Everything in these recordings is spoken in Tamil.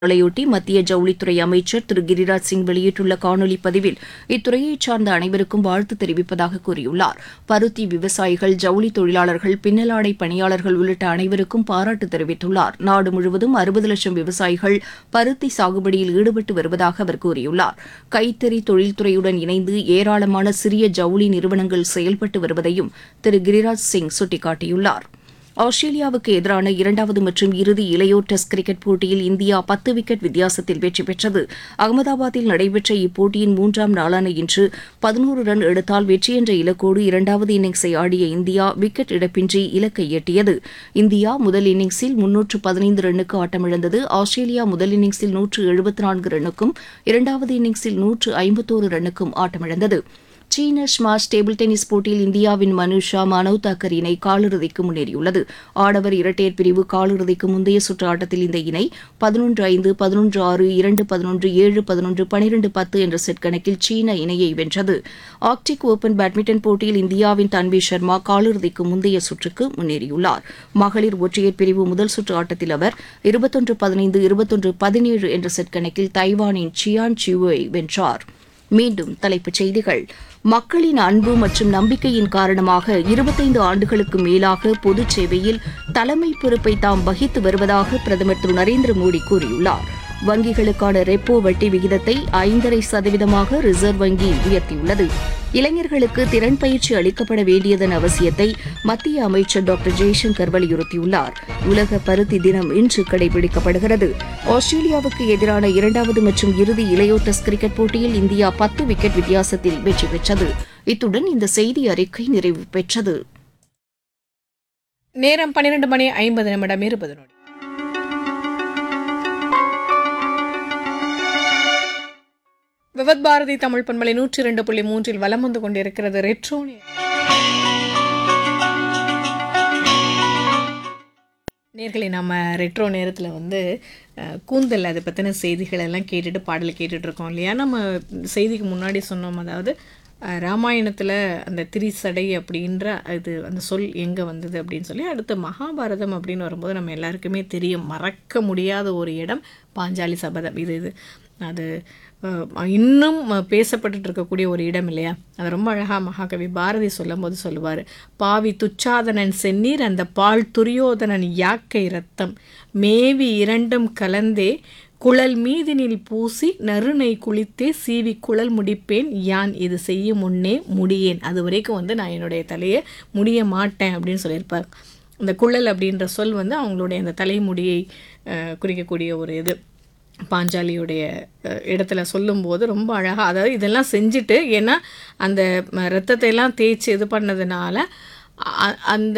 நாளையொட்டி மத்திய ஜவுளித்துறை அமைச்சர் திரு கிரிராஜ் சிங் வெளியிட்டுள்ள காணொலி பதிவில் இத்துறையைச் சார்ந்த அனைவருக்கும் வாழ்த்து தெரிவிப்பதாக கூறியுள்ளார் பருத்தி விவசாயிகள் ஜவுளி தொழிலாளர்கள் பின்னலாடை பணியாளர்கள் உள்ளிட்ட அனைவருக்கும் பாராட்டு தெரிவித்துள்ளார் நாடு முழுவதும் அறுபது லட்சம் விவசாயிகள் பருத்தி சாகுபடியில் ஈடுபட்டு வருவதாக அவர் கூறியுள்ளார் கைத்தறி தொழில்துறையுடன் இணைந்து ஏராளமான சிறிய ஜவுளி நிறுவனங்கள் செயல்பட்டு வருவதையும் திரு கிரிராஜ் சிங் சுட்டிக்காட்டியுள்ளார் ஆஸ்திரேலியாவுக்கு எதிரான இரண்டாவது மற்றும் இறுதி இளையோர் டெஸ்ட் கிரிக்கெட் போட்டியில் இந்தியா பத்து விக்கெட் வித்தியாசத்தில் வெற்றி பெற்றது அகமதாபாத்தில் நடைபெற்ற இப்போட்டியின் மூன்றாம் நாளான இன்று பதினோரு ரன் எடுத்தால் வெற்றி என்ற இலக்கோடு இரண்டாவது இன்னிங்ஸை ஆடிய இந்தியா விக்கெட் இழப்பின்றி இலக்கை எட்டியது இந்தியா முதல் இன்னிங்ஸில் முன்னூற்று பதினைந்து ரன்னுக்கு ஆட்டமிழந்தது ஆஸ்திரேலியா முதல் இன்னிங்ஸில் நூற்று எழுபத்தி நான்கு ரன்னுக்கும் இரண்டாவது இன்னிங்ஸில் நூற்று ஐம்பத்தோரு ரன்னுக்கும் ஆட்டமிழந்தது சீன ஸ்மாஷ் டேபிள் டென்னிஸ் போட்டியில் இந்தியாவின் மனுஷா மனவ் தாக்கர் இணை காலிறுதிக்கு முன்னேறியுள்ளது ஆடவர் இரட்டையர் பிரிவு காலிறுதிக்கு முந்தைய சுற்று ஆட்டத்தில் இந்த இணை பதினொன்று ஐந்து பதினொன்று ஆறு இரண்டு பதினொன்று ஏழு பதினொன்று பனிரெண்டு பத்து என்ற செட் கணக்கில் சீன இணையை வென்றது ஆர்க்டிக் ஓபன் பேட்மிண்டன் போட்டியில் இந்தியாவின் தன்வி சர்மா காலிறுதிக்கு முந்தைய சுற்றுக்கு முன்னேறியுள்ளார் மகளிர் ஒற்றையர் பிரிவு முதல் சுற்று ஆட்டத்தில் அவர் இருபத்தொன்று பதினைந்து இருபத்தொன்று பதினேழு என்ற செட் கணக்கில் தைவானின் சியான் சியூவை வென்றார் மீண்டும் தலைப்புச் செய்திகள் மக்களின் அன்பு மற்றும் நம்பிக்கையின் காரணமாக இருபத்தைந்து ஆண்டுகளுக்கு மேலாக பொதுச் சேவையில் தலைமை பொறுப்பை தாம் வகித்து வருவதாக பிரதமர் திரு நரேந்திர மோடி கூறியுள்ளார் வங்கிகளுக்கான ரெப்போ வட்டி விகிதத்தை ஐந்தரை சதவீதமாக ரிசர்வ் வங்கி உயர்த்தியுள்ளது இளைஞர்களுக்கு திறன் பயிற்சி அளிக்கப்பட வேண்டியதன் அவசியத்தை மத்திய அமைச்சர் டாக்டர் ஜெய்சங்கர் வலியுறுத்தியுள்ளார் உலக பருத்தி தினம் இன்று கடைபிடிக்கப்படுகிறது ஆஸ்திரேலியாவுக்கு எதிரான இரண்டாவது மற்றும் இறுதி இளையோர் டெஸ்ட் கிரிக்கெட் போட்டியில் இந்தியா பத்து விக்கெட் வித்தியாசத்தில் வெற்றி பெற்றது இத்துடன் இந்த செய்தி அறிக்கை நிறைவு பெற்றது நேரம் பன்னிரண்டு மணி ஐம்பது நிமிடம் இருபது நொடி விவத் பாரதி தமிழ் பண்பலை நூற்றி இரண்டு புள்ளி மூன்றில் வலம் வந்து கொண்டிருக்கிறது ரெட்ரோ நேரம். நேர்களை நம்ம ரெட்ரோ நேரத்தில் வந்து அஹ், கூந்தல் அதை பற்றின செய்திகள் எல்லாம் கேட்டுட்டு பாடல் கேட்டுட்டு இருக்கோம் இல்லையா நம்ம செய்திக்கு முன்னாடி சொன்னோம் அதாவது அஹ், ராமாயணத்தில் அந்த திரிசடை அப்படின்ற இது அந்த சொல் எங்கே வந்தது அப்படின்னு சொல்லி அடுத்து மகாபாரதம் அப்படின்னு வரும்போது நம்ம எல்லாருக்குமே தெரியும் மறக்க முடியாத ஒரு இடம் பாஞ்சாலி சபதம் இது இது அது அஹ், இன்னும் பேசப்பட்டுட்டு இருக்கக்கூடிய ஒரு இடம் இல்லையா அது ரொம்ப அழகாக மகாகவி பாரதி சொல்லும்போது சொல்லுவார் பாவி துச்சாதனன் செந்நீர் அந்த பால் துரியோதனன் யாக்கை ரத்தம் மேவி இரண்டும் கலந்தே குழல் மீதினில் பூசி நறுனை குளித்தே சீவி குழல் முடிப்பேன் யான் இது செய்யும் முன்னே முடியேன் அது வரைக்கும் வந்து நான் என்னுடைய தலையை முடிய மாட்டேன் அப்படின்னு சொல்லியிருப்பார் இந்த குழல் அப்படின்ற சொல் வந்து அவங்களுடைய அந்த தலைமுடியை அஹ், குறிக்கக்கூடிய ஒரு இது பாஞ்சாலியுடைய அஹ், இடத்துல சொல்லும்போது ரொம்ப அழகாக அதாவது இதெல்லாம் செஞ்சுட்டு ஏன்னா அந்த ம, ரத்தத்தை எல்லாம் தேய்ச்சி இது பண்ணதுனால அ- அந்த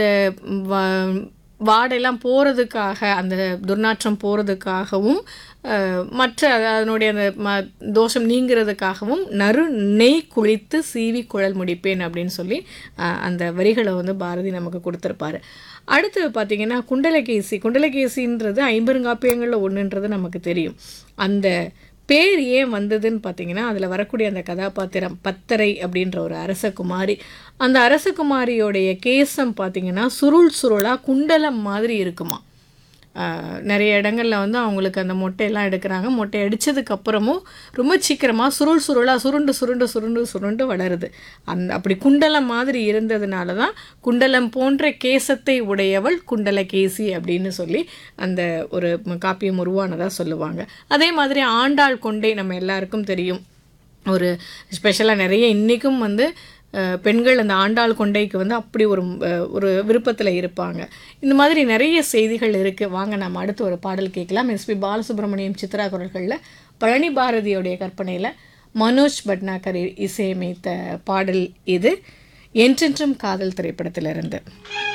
வ- வாடெல்லாம் போகிறதுக்காக அந்த துர்நாற்றம் போகிறதுக்காகவும் மற்ற அதனுடைய அந்த ம தோஷம் நீங்கிறதுக்காகவும் நறு நெய் குளித்து சீவி குழல் முடிப்பேன் அப்படின்னு சொல்லி அஹ், அந்த வரிகளை வந்து பாரதி நமக்கு கொடுத்துருப்பாரு அடுத்து பார்த்தீங்கன்னா குண்டலகேசி குண்டலகேசின்றது ஐம்பெருங்காப்பியங்களில் ஒன்றுன்றது நமக்கு தெரியும் அந்த பேர் ஏன் வந்ததுன்னு பார்த்தீங்கன்னா அதில் வரக்கூடிய அந்த கதாபாத்திரம் பத்தரை அப்படின்ற ஒரு அரசகுமாரி அந்த அரசகுமாரியோடைய கேசம் பார்த்தீங்கன்னா சுருள் சுருளாக குண்டலம் மாதிரி இருக்குமா ஆஹ் நிறைய இடங்கள்ல வந்து அவங்களுக்கு அந்த மொட்டையெல்லாம் எடுக்கிறாங்க மொட்டை அடிச்சதுக்கு அப்புறமும் ரொம்ப சீக்கிரமாக சுருள் சுருளாக சுருண்டு சுருண்டு சுருண்டு சுருண்டு வளருது அந்த அப்படி குண்டலம் மாதிரி இருந்ததுனால தான் குண்டலம் போன்ற கேசத்தை உடையவள் குண்டலகேசி அப்படின்னு சொல்லி அந்த ஒரு காப்பியம் உருவானதாக சொல்லுவாங்க அதே மாதிரி ஆண்டாள் கொண்டை நம்ம எல்லாருக்கும் தெரியும் ஒரு ஸ்பெஷலாக நிறைய இன்றைக்கும் வந்து அஹ், பெண்கள் அந்த ஆண்டாள் கொண்டைக்கு வந்து அப்படி ஒரு அஹ், ஒரு விருப்பத்தில் இருப்பாங்க இந்த மாதிரி நிறைய செய்திகள் இருக்குது வாங்க நம்ம அடுத்து ஒரு பாடல் கேட்கலாம் எஸ்பி பாலசுப்ரமணியம் சித்ரா குரல்களில் பழனி பாரதியோடைய கற்பனையில் மனோஜ் பட்னாகர் இ- இசையமைத்த பாடல் இது என்றென்றும் காதல் திரைப்படத்திலிருந்து